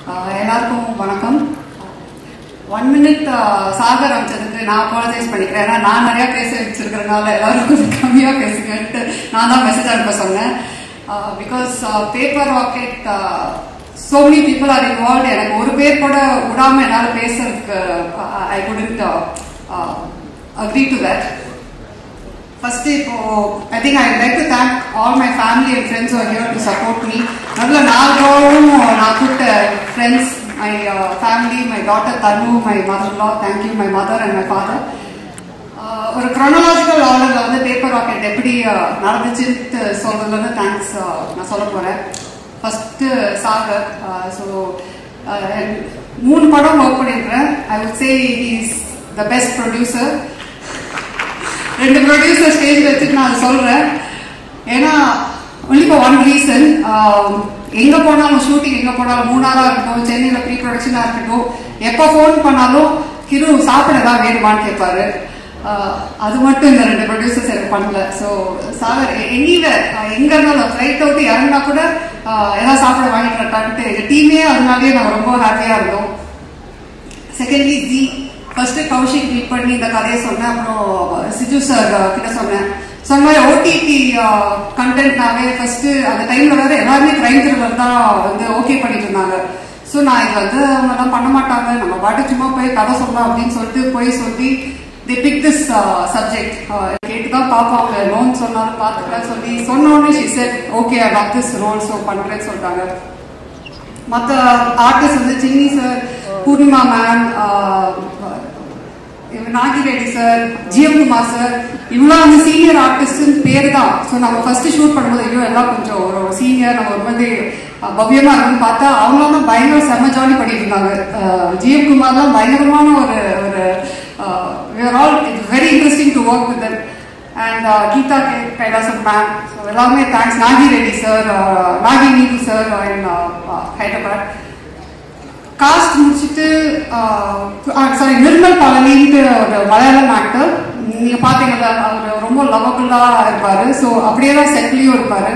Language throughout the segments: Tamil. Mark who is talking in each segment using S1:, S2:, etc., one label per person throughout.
S1: ஆஹ் எல்லாருக்கும் வணக்கம் ஒன் மினிட் சாகர் அமைச்சதுக்கு நான் அப்பாலஜைஸ் பண்ணிக்கிறேன் ஏன்னா நான் நிறைய பேச வச்சிருக்கிறதுனால எல்லாரும் கொஞ்சம் கம்மியா பேசுங்கன்ட்டு நான் தான் மெசேஜ் அனுப்ப சொன்னேன் because Paper Rocket so many people are involve எனக்கு ஒரு பேர் கூட விடாம என்னால பேசுறதுக்கு I couldn't agree to that first இப்போ I think I like to thank all my family and friends are here to support me நல்ல நாள்தோறும் நான் கூப்பிட்ட friends my family my daughter Thanu my mother law thank you my mother and my father ஒரு க்ரோனலாஜிக்கல் ஆர்டர்ல வந்து பேப்பர் ராக்கெட் எப்படி uh, நடந்துச்சுன்னு சொல்றதுல இருந்து தேங்க்ஸ் நான் சொல்ல போறேன் ஃபர்ஸ்ட் சாகர் ஸோ மூணு படம் ஒர்க் பண்ணியிருக்கிறேன் I would say is the best producer ரெண்டு ப்ரொடியூசர் ஸ்டேஜ் வச்சுட்டு நான் அதை சொல்றேன் ஏன்னா ஒன்லி ஃபார் ஒன் ரீசன் எங்க போனாலும் ஷூட்டிங் எங்க போனாலும் மூணாரா இருக்கட்டும் சென்னையில ப்ரீ ப்ரொடக்ஷனா இருக்கட்டும் எப்ப ஃபோன் பண்ணாலும் கிரு சாப்பிட ஏதாவது வேணுமான்னு கேட்பாரு ஆஹ் அது மட்டும் இந்த ரெண்டு ப்ரொடியூசர்ஸ் எனக்கு பண்ணல ஸோ சாகர் எங்கேயும் எங்க இருந்தாலும் ஃப்ளைட் அவுட் இறங்கினா கூட ஆஹ் ஏதாவது சாப்பிட வாங்கிட்டு வரட்டான்ட்டு எங்க டீமே அதனாலேயே நாங்கள் ரொம்ப ஹாப்பியா இருந்தோம் செகண்ட்லி ஜி ஃபர்ஸ்ட் கௌஷிக் மீட் பண்ணி இந்த கதையை சொன்னேன் அப்புறம் சிஜு சார் கிட்ட சொன்னேன் சொன்ன மாதிரி ஓடிடி கண்டென்ட்னாவே ஃபர்ஸ்ட் அந்த டைம்ல வேற எல்லாருமே கிரைம் த்ரில்லர் தான் வந்து ஓகே பண்ணிட்டு இருந்தாங்க ஸோ நான் இது வந்து அவங்க எல்லாம் பண்ண மாட்டாங்க நம்ம பாட்டு சும்மா போய் கதை சொல்லலாம் அப்படின்னு சொல்லிட்டு போய் சொல்லி தி பிக் திஸ் சப்ஜெக்ட் கேட்டு தான் பார்ப்பாங்க லோன் சொன்னாலும் பார்த்துக்கலாம் சொல்லி சொன்னோடனே she said okay I love this role so பண்ணுறேன்னு சொல்லிட்டாங்க மற்ற ஆர்டிஸ்ட் வந்து Chinni sir Poornima ma'am Nagi Reddy sir G M Kumar sir இவங்களாம் வந்து சீனியர் ஆர்டிஸ்ட் பேர் தான் ஸோ நம்ம ஃபர்ஸ்ட் ஷூட் பண்ணும்போது ஐயோ எல்லாம் கொஞ்சம் ஒரு சீனியர் நம்ம ஒரு மாதிரி அஹ், பவ்யமா இருக்குன்னு பார்த்தா அவங்களாம் தான் பயங்கர செம்ம ஜாலி பண்ணிட்டு இருந்தாங்க ஜிஎம்குமார்லாம் பயங்கரமான ஒரு ஒரு all it's very interesting to work with and Geetha K Kailasam ma'am so எல்லாருமே thanks Nagi Reddy sir Nagi Neethu sir in Hyderabad cast முடிச்சுட்டு சாரி நிர்மல் பழனின்ட்டு ஒரு மலையாளம் ஆக்டர் நீங்க பாத்தீங்கன்னா அவர் ரொம்ப லவபுல்லா இருப்பாரு ஸோ அப்படியே தான் செட்லயும் இருப்பாரு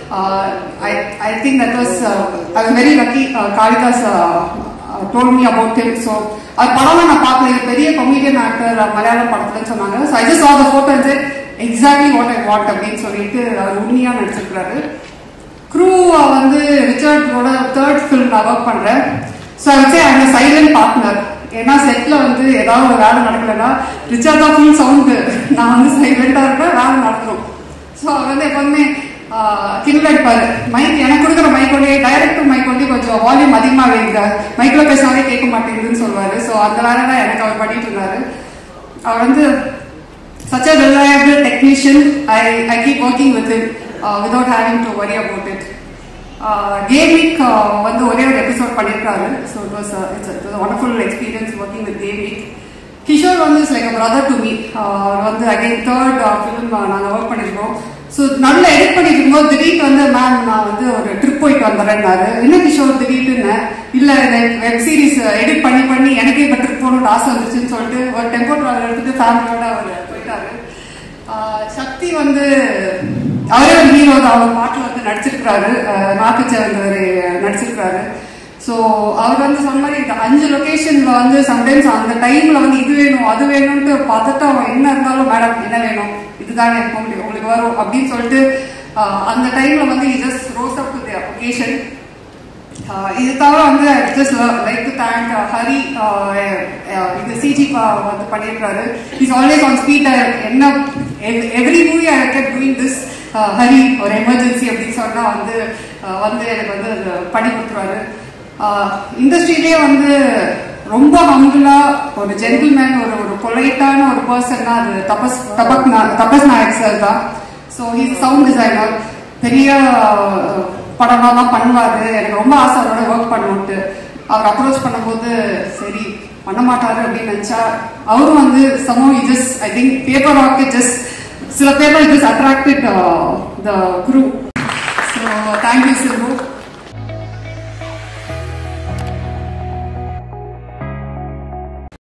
S1: I think that was I very lucky Kalidas told me about him so அது படம்லாம் நான் பார்க்கல இது பெரிய கொமீடியன் ஆக்டர் மலையாளம் படத்துலன்னு சொன்னாங்க so I just ah the photo exactly what I what அப்படின்னு சொல்லிட்டு அவர் உண்மையா நடிச்சிருக்கிறாரு க்ரூ வந்து ரிச்சர்டோட தேர்ட் ஃபிலிம் நான் ஒர்க் பண்றேன் ஸோ வச்சு அந்த சைலண்ட் பார்ட்னர் ஏன்னா செட்ல வந்து ஏதாவது ஒரு வேலை நடக்கலைன்னா ரிச்சர்ட் தான் ஃபுல் சவுண்டு நான் வந்து சைலண்டா இருப்பேன் வேலை நடக்கணும் ஸோ அவர் வந்து எப்போதுமே கிண்டல் அடிப்பாரு மைக் எனக்கு கொடுக்குற மைக் ஒன்றே டைரக்டர் மைக் ஒன்றே கொஞ்சம் வால்யூம் அதிகமாக வைங்க மைக்கில் பேசினாலே கேட்க மாட்டேங்குதுன்னு சொல்லுவாரு ஸோ அந்த வேலை தான் எனக்கு அவர் பண்ணிட்டு இருந்தாரு அவர் வந்து such a reliable technician. I, I keep working with him uh, without having to worry about it. கேமிக் வந்து ஒரே ஒரு எபிசோட் பண்ணியிருக்காரு so it was it's wonderful experience working with கேமிக் கிஷோர் வந்து it's like brother to me அவர் வந்து அகைன் தேர்ட் ஃபிலிம் நாங்கள் ஒர்க் பண்ணியிருக்கோம் ஸோ நல்ல எடிட் பண்ணிட்டு இருக்கும்போது திடீர்னு வந்து மேம் நான் வந்து ஒரு ட்ரிப் போயிட்டு வந்துடுறேன்னாரு என்ன கிஷோர் திடீர்னு இல்லை வெப் சீரிஸ் எடிட் பண்ணி பண்ணி எனக்கே இப்போ ட்ரிப் போகணும்னு ஆசை வந்துச்சுன்னு சொல்லிட்டு ஒரு டெம்போ ட்ராவல் எடுத்துட்டு ஃபேமிலியோட அவர் போயிட்டாரு ஆஹ் சக்தி வந்து அவரே ஒரு ஹீரோ தான் அவர் பாட்டில் வந்து நடிச்சிருக்கிறாரு நாக்குச்சவர் நடிச்சிருக்கிறாரு ஸோ அவர் வந்து சொன்ன மாதிரி இந்த அஞ்சு லொகேஷன்ல வந்து சம்டைம்ஸ் அந்த டைம்ல வந்து இது வேணும் அது வேணும்ட்டு பார்த்துட்டு அவன் என்ன இருந்தாலும் மேடம் என்ன வேணும் இதுதானே இருக்க முடியும் உங்களுக்கு வரும் அப்படின்னு சொல்லிட்டு ஆஹ் அந்த டைம்ல வந்து just rose up to the occasion இது தவிர வந்து just like to thank Hari இது சிஜி வந்து பண்ணியிருக்காரு இஸ் ஆல்வேஸ் ஆன் ஸ்பீட் என்ன every movie I get doing this Hari ஒரு எமர்ஜென்சி அப்படின்னு சொன்னா வந்து uh, வந்து எனக்கு வந்து அது பண்ணி கொடுத்துருவாரு இண்டஸ்ட்ரியிலே வந்து ரொம்ப ஹம்பிளா ஒரு ஜென்டில்மேன் ஒரு ஒரு பொலைட்டான ஒரு பர்சன்னா அது தபஸ் தபக் நா- தபஸ் நாயக் சார் தான் ஸோ ஹீஸ் சவுண்ட் டிசைனர் பெரிய அஹ், படம்லாம் பண்ணுவாரு எனக்கு ரொம்ப ஆசை அவரோட ஒர்க் பண்ணணும்ட்டு அவர் அப்ரோச் பண்ணும்போது சரி பண்ண மாட்டாரு அப்படின்னு நினைச்சா அவரும் வந்து சமோ just I think Paper Rocket just சில paper just attracted the group so thank you சிறு